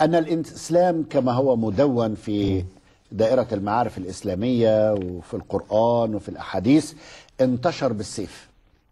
أن الإسلام كما هو مدون في دائرة المعارف الإسلامية وفي القرآن وفي الأحاديث انتشر بالسيف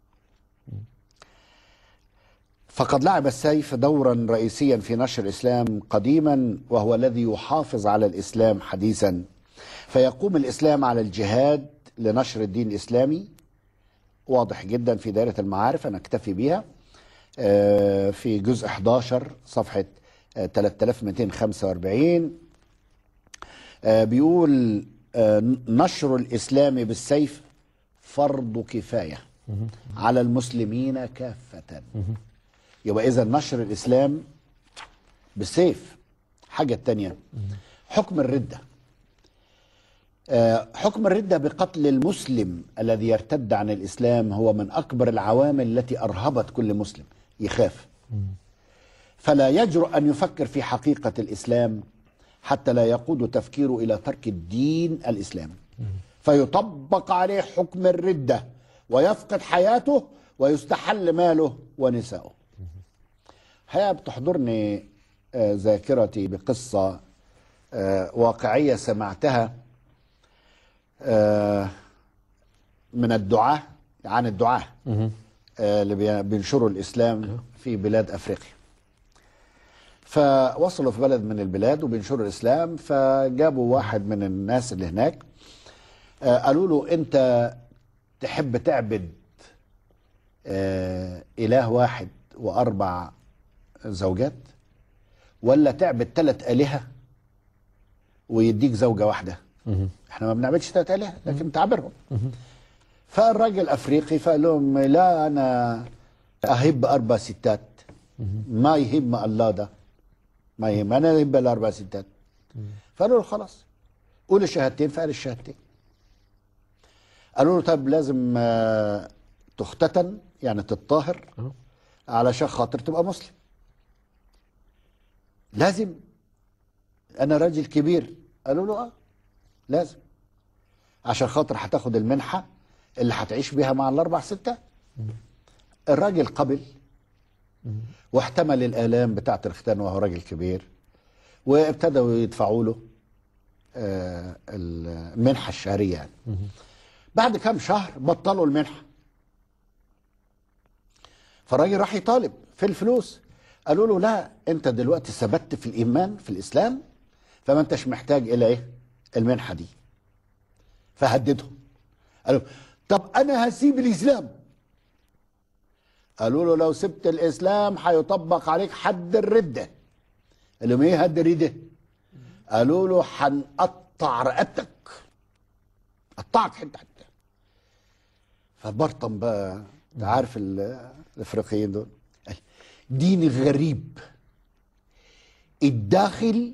فقد لعب السيف دورا رئيسيا في نشر الإسلام قديما وهو الذي يحافظ على الإسلام حديثا فيقوم الإسلام على الجهاد لنشر الدين الإسلامي واضح جدا في دائرة المعارف أنا أكتفي بيها آه، في جزء 11 صفحة آه، 3245 آه، بيقول آه، نشر الإسلام بالسيف فرض كفاية على المسلمين كافة يبقى إذا نشر الإسلام بالسيف حاجة تانية حكم الردة آه، حكم الردة بقتل المسلم الذي يرتد عن الإسلام هو من أكبر العوامل التي أرهبت كل مسلم يخاف فلا يجرؤ أن يفكر في حقيقة الإسلام حتى لا يقود تفكيره إلى ترك الدين الإسلامي فيطبق عليه حكم الردة ويفقد حياته ويستحل ماله ونساؤه هي بتحضرني آه، ذاكرتي بقصة آه، واقعية سمعتها آه، من الدعاة عن الدعاة آه، اللي بي- بينشروا الإسلام في بلاد أفريقيا فوصلوا في بلد من البلاد وبينشروا الإسلام فجابوا واحد من الناس اللي هناك آه، قالوا له أنت تحب تعبد آه، إله واحد وأربع زوجات ولا تعبد ثلاث آلهة ويديك زوجة واحدة احنا ما بنعبدش ثلاث آلهة لكن تعبرهم فالراجل أفريقي فقال لهم لا أنا أحب أربع ستات ما يهم الله ده ما يهم أنا أحب الأربع ستات فقالوا له خلاص قول الشهادتين فقال الشهادتين قالوا له طب لازم آه، تختتن يعني تتطهر أه. علشان خاطر تبقى مسلم لازم انا راجل كبير قالوا له اه لازم عشان خاطر هتاخد المنحه اللي هتعيش بيها مع الاربع ستات الراجل قبل واحتمل الالام بتاعه الختان وهو راجل كبير وابتدوا يدفعوا له آه، المنحه الشهريه يعني بعد كام شهر بطلوا المنحه فالراجل راح يطالب في الفلوس قالوا له لا انت دلوقتي ثبت في الايمان في الاسلام فما انتش محتاج الى ايه المنحه دي فهددهم قالوا طب انا هسيب الاسلام قالوا له لو سبت الاسلام هيطبق عليك حد الرده قال لهم ايه حد الرده قالوا له هنقطع رقبتك قطعك حته حته فبرطم بقى انت عارف ال- الافريقيين دول قال دين غريب الداخل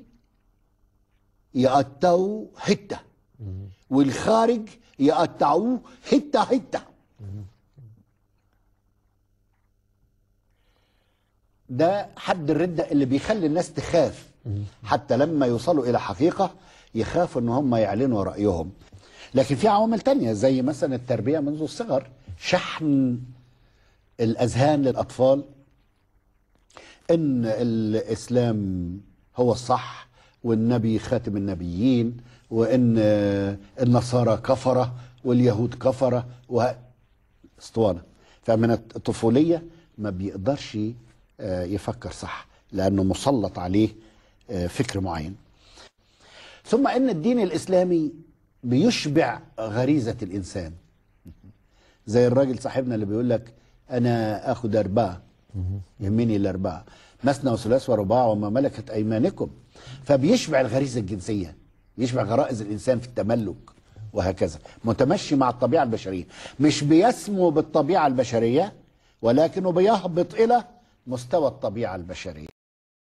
يقطعوا حته والخارج يقطعوه حته حته ده حد الردة اللي بيخلي الناس تخاف حتى لما يوصلوا إلى حقيقة يخافوا إن هم يعلنوا رأيهم لكن في عوامل تانية زي مثلا التربية منذ الصغر شحن الأذهان للأطفال إن الإسلام هو الصح والنبي خاتم النبيين وإن النصارى كفرة واليهود كفرة وه... اسطوانة فمن الطفولية ما بيقدرش آه، يفكر صح لأنه مسلط عليه آه، فكر معين ثم ان الدين الاسلامي بيشبع غريزه الانسان زي الراجل صاحبنا اللي بيقول لك انا اخد اربعه يهمني الاربعه مثنى وثلاث ورباع وما ملكت ايمانكم فبيشبع الغريزه الجنسيه يشبع غرائز الانسان في التملك وهكذا متمشي مع الطبيعه البشريه مش بيسمو بالطبيعه البشريه ولكنه بيهبط الى مستوى الطبيعه البشريه